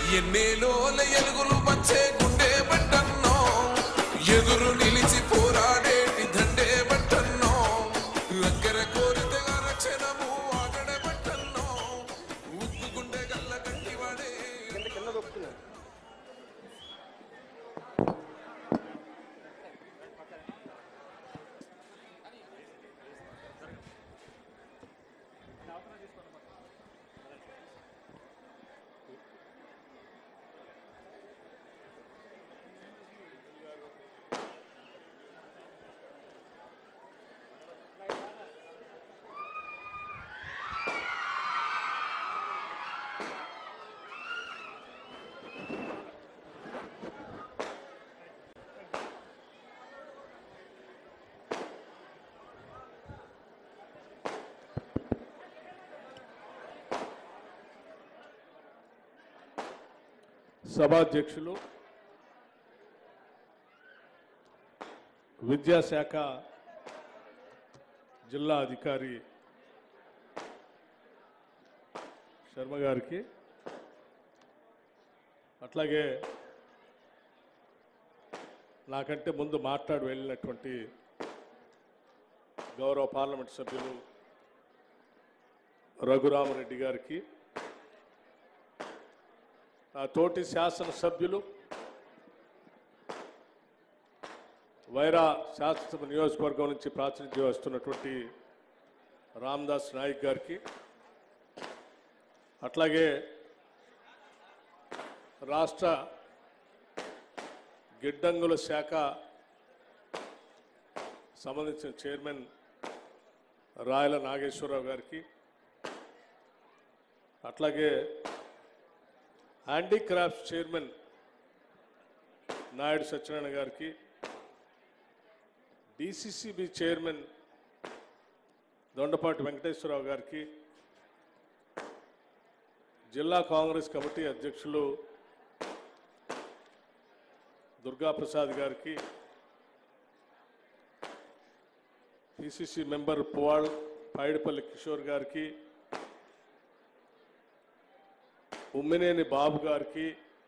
ఎన్నేలోల ఎలుగులు వచ్చే గుండె బట్టన్నో ఎదురు నిలిచి పోరాడేటి దండే బట్టన్నో అక్కర కోరితే రక్షణము ఆగడ బట్టన్నో ఉక్కు గుండె గల్ల గట్టివాడే సభాధ్యక్షులు విద్యాశాఖ జిల్లా అధికారి శర్మ గారికి అట్లాగే నాకంటే ముందు మాట్లాడి వెళ్ళినటువంటి గౌరవ పార్లమెంట్ సభ్యులు రఘురామరెడ్డి గారికి నా తోటి శాసనసభ్యులు వైరా శాసనసభ నియోజకవర్గం నుంచి ప్రాతినిధ్యం వస్తున్నటువంటి రామ్దాస్ నాయక్ గారికి అట్లాగే రాష్ట్ర గిడ్డంగుల శాఖ సంబంధించిన చైర్మన్ రాయల నాగేశ్వరరావు గారికి అట్లాగే హ్యాండీక్రాఫ్ట్స్ చైర్మన్ నాయుడు సత్యనారాయణ గారికి డిసిసిబి చైర్మన్ దొండపాటి వెంకటేశ్వరరావు గారికి జిల్లా కాంగ్రెస్ కమిటీ అధ్యక్షులు దుర్గాప్రసాద్ గారికి పిసిసి మెంబర్ పువాళ్ పైడిపల్లి కిషోర్ గారికి ఉమ్మినేని బాబు గారికి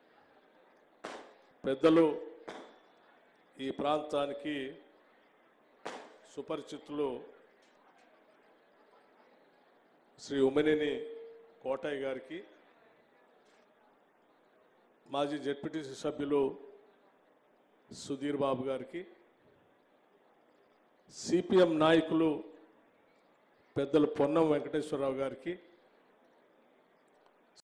పెద్దలు ఈ ప్రాంతానికి సుపరిచితులు శ్రీ ఉమ్మినేని కోటయ్య గారికి మాజీ జెడ్పీటీసీ సభ్యులు సుధీర్ బాబు గారికి సిపిఎం నాయకులు పెద్దలు పొన్నం వెంకటేశ్వరరావు గారికి